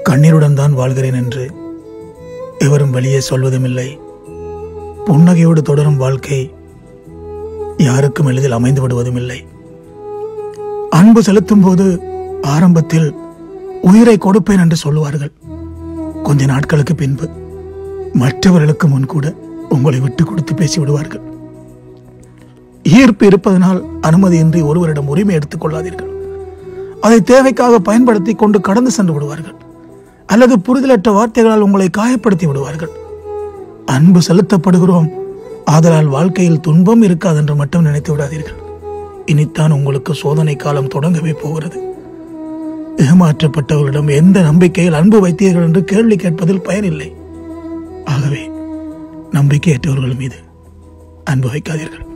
கண்ணீருடன் தான் வாழ்கிறேன் என்று எவரும் வெளியே சொல்வதும் இல்லை புன்னகையோடு தொடரும் வாழ்க்கை யாருக்கும் எளிதில் அமைந்து விடுவதும் இல்லை அன்பு செலுத்தும் போது ஆரம்பத்தில் உயிரை கொடுப்பேன் என்று சொல்லுவார்கள் கொஞ்ச நாட்களுக்கு பின்பு மற்றவர்களுக்கு முன் கூட உங்களை விட்டு கொடுத்து பேசி விடுவார்கள் ஈர்ப்பு இருப்பதனால் அனுமதியின்றி ஒருவரிடம் உரிமை எடுத்துக் கொள்ளாதீர்கள் அதை தேவைக்காக பயன்படுத்தி கொண்டு கடந்து சென்று விடுவார்கள் அல்லது புரிதலற்ற வார்த்தைகளால் உங்களை காயப்படுத்தி விடுவார்கள் அன்பு செலுத்தப்படுகிறோம் ஆதலால் வாழ்க்கையில் துன்பம் இருக்காது என்று மட்டும் நினைத்து விடாதீர்கள் இனித்தான் உங்களுக்கு சோதனை காலம் தொடங்கவே போகிறது ஏமாற்றப்பட்டவர்களிடம் எந்த நம்பிக்கையில் அன்பு வைத்தீர்கள் என்று கேள்வி கேட்பதில் பயனில்லை ஆகவே நம்பிக்கையற்றவர்கள் மீது அன்பு வைக்காதீர்கள்